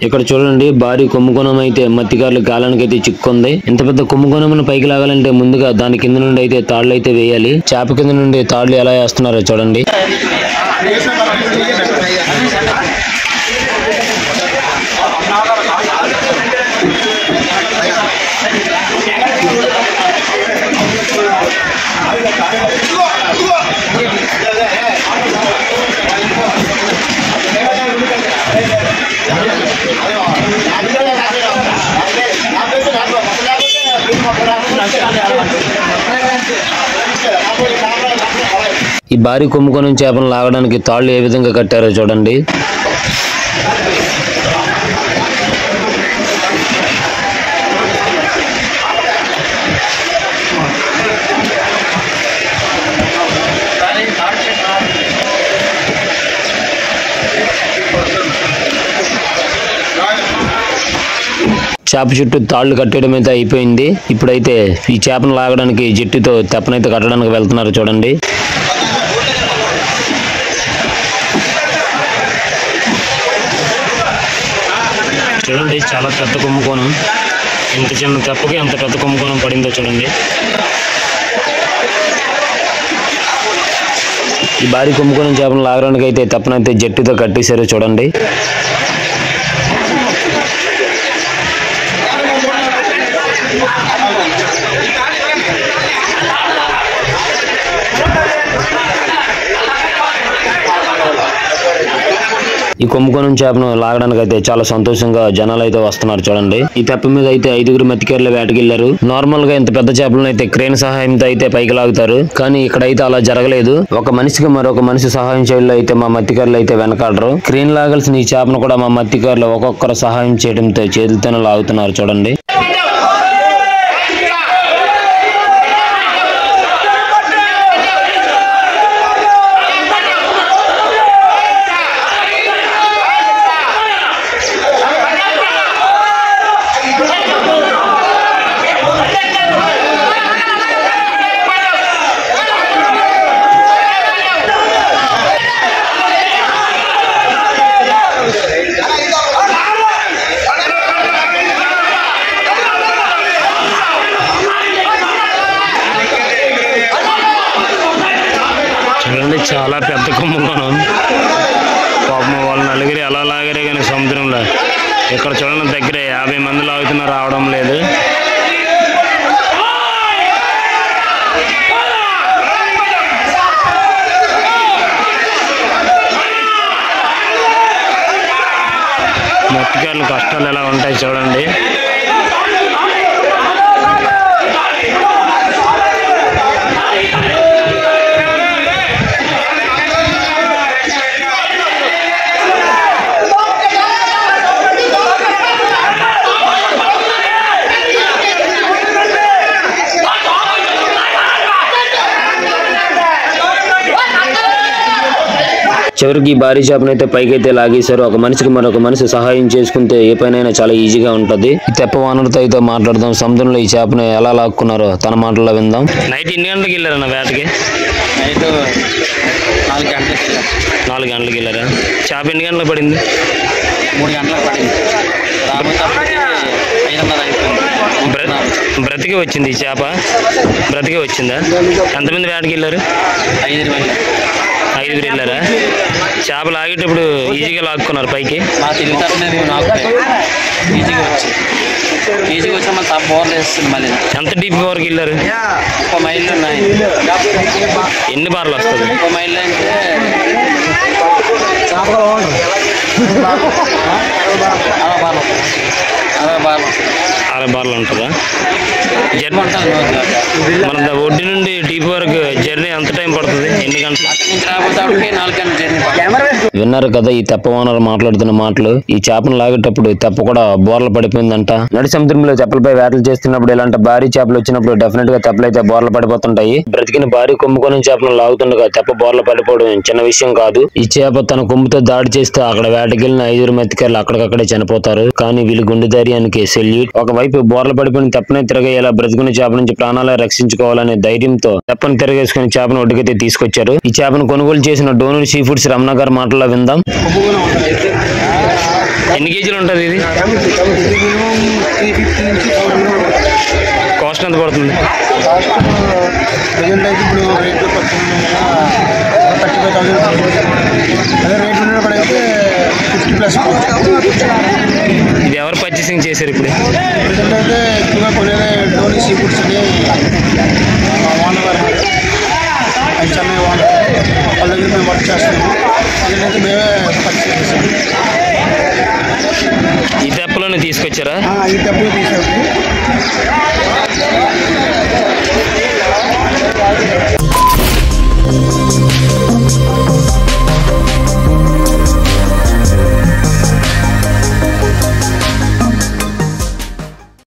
ఇక్కడ చూడండి భారీ కుంభకోణం అయితే మత్తికారుల గాలానికి అయితే చిక్కుంది ఇంత పెద్ద కుంభకోణం పైకి లాగాలంటే ముందుగా దాని కింద నుండి అయితే తాళ్లు అయితే వేయాలి చేప కింద నుండి తాళ్లు ఎలా వేస్తున్నారో చూడండి ఈ భారీ కుంభకోణం చేపను లాగడానికి తాళ్లు ఏ విధంగా కట్టారో చూడండి చేప చుట్టూ తాళ్లు కట్టడం అయితే అయిపోయింది ఇప్పుడైతే ఈ చేపను లాగడానికి జట్టుతో తెప్పనైతే కట్టడానికి వెళ్తున్నారు చూడండి చూడండి చాలా పెద్ద కుంభకోణం ఇంత చిన్న తెప్పకి ఎంత పెద్ద కుంభకోణం పడిందో చూడండి ఈ భారీ కుంభకోణం చేపను లాగడానికి అయితే తెప్పనైతే జట్టుతో కట్టేశారో చూడండి ఈ కుంభకోణం చేపను లాగడానికి అయితే చాలా సంతోషంగా జనాలు అయితే వస్తున్నారు చూడండి ఈ తెప్ప మీద అయితే ఐదుగురు మత్తికేర్లు వేటకెళ్లారు నార్మల్ గా ఇంత పెద్ద చేపలను అయితే క్రేన్ సహాయంతో అయితే పైకి లాగుతారు కానీ ఇక్కడైతే అలా జరగలేదు ఒక మనిషికి మరొక మనిషి సహాయం చేయడంలో అయితే మా మత్తికారులు అయితే వెనకాడరు క్రేన్ లాగాల్సిన ఈ చేపను కూడా మా మత్తికారులు ఒక్కొక్కరు సహాయం చేయడంతో చేతులతోనే లాగుతున్నారు చూడండి చూడండి చాలా పెద్ద కుంభకోణం పాపం వాళ్ళ నలుగురు ఎలా లాగారే కానీ సముద్రంలో ఇక్కడ చూడండి దగ్గర యాభై మంది లాగుతున్నా రావడం లేదు మత్స్యకారుల కష్టాలు ఎలా ఉంటాయి చూడండి చివరికి ఈ భారీ చేపను అయితే పైకైతే లాగేశారు ఒక మనిషికి మరొక మనిషి సహాయం చేసుకుంటే ఏ పనైనా చాలా ఈజీగా ఉంటది ఈ తెప్ప వానరుతో అయితే మాట్లాడదాం సముద్రంలో ఈ చేపను ఎలా లాక్కున్నారో తన మాటల్లో విందాం నైట్ ఎన్ని గంటలకు వెళ్ళారన్న వేటకి నైట్ నాలుగు గంటలకు వెళ్ళాం. నాలుగు గంటలకు వెళ్ళారా చేప ఎన్ని గంటలకు పడింది మూడు గంటలకు పడింది రాబోయేటప్పటికి ఐదున్నర అయిపోయింది బ్ర- బ్రతికి వచ్చింది ఈ చేప బ్రతికి వచ్చిందా ఎంతమంది వేటకి వెళ్ళారు ఐదు వెళ్ళాం ఐదుగురు వెళ్ళారా చేప లాగేటప్పుడు ఈజీగా లాక్కున్నారు పైకి మా తెలివితేటలు మేము నాకు ఈజీగా వచ్చి ఈజీగా వచ్చి మళ్ళీ తప్ప బోర్లు వేస్తుంది మళ్ళీ ఎంత డీప్ వరకు వెళ్ళారు ముప్పై మైళ్ళు ఉన్నాయి ఎన్ని బార్లు వస్తుంది ముప్పై మైళ్ళు అంటే అరవై బార్లు అరవై బార్లు అరవై బార్లు ఉంటుందా జర్నీ ఉంటుంది రోజు మన ద- ఒడ్డు నుండి డీప్ వరకు జర్నీ ఎంత టైం పడుతుంది ఎన్ని గంటలు అక్కడి నుంచి రాబోయేటప్పటికి నాలుగు గంటల జర్నీ పడుతుంది. విన్నారు కదా ఈ తెప్ప ఓనర్ మాట్లాడుతున్న మాటలు ఈ చేపను లాగేటప్పుడు తెప్ప కూడా బోర్ల పడిపోయిందంట నడి సముద్రంలో తెప్పలపై వేటలు చేస్తున్నప్పుడు ఇలాంటి భారీ చేపలు వచ్చినప్పుడు డెఫినెట్ గా తెప్పలు అయితే బోర్ల పడిపోతుంటాయి బ్రతికిన భారీ కొమ్ముకొని చేపలను లాగుతుండగా తెప్ప బోర్ల పడిపోవడం చిన్న విషయం కాదు ఈ చేప తన కొమ్ముతో దాడి చేస్తే అక్కడ వేటకెళ్లిన ఐదుగురు మెత్తికారులు అక్కడికక్కడే చనిపోతారు కానీ వీళ్ళు గుండె ధైర్యానికి సెల్యూట్ ఒకవైపు బోర్ల పడిపోయిన తెప్పనే తిరగేలా బ్రతికున్న చేప నుంచి ప్రాణాలే రక్షించుకోవాలనే ధైర్యంతో తెప్పని తిరగేసుకుని చేపను ఒడ్డుకైతే తీసుకొచ్చారు ఈ చేపను కొనుగోలు చేసిన డోనూరు సీ ఫుడ్స్ రమణ గారి మాటల్లో విందాం ఎన్ని కేజీలు ఉంటుంది ఇది ఇది మినిమం త్రీ ఫిఫ్టీ నుంచి ఫోర్ కాస్ట్ ఎంత పడుతుంది కాస్ట్ ప్రజెంట్ అయితే ఇప్పుడు రేట్లు పడుతుంది థర్టీ ఫైవ్ థౌసండ్ అదే రేట్ ఉన్నప్పుడు అయితే ఫిఫ్టీ ప్లస్ ఇది ఎవరు పర్చేసింగ్ చేశారు ఇప్పుడు ప్రజెంట్ అయితే ఎక్కువగా కొనేది ధోని సీ ఫుడ్స్ అని మా ఓనర్ గారు చెన్నై ఓనర్ వాళ్ళ దగ్గర మేము వర్క్ చేస్తున్నాము ప్రజెంట్ అయితే మేమే పర్చేస్ చేసాము ఈ తెప్పలోనే తీసుకొచ్చారా ఆ, ఈ డబ్బులు తీసేది Thank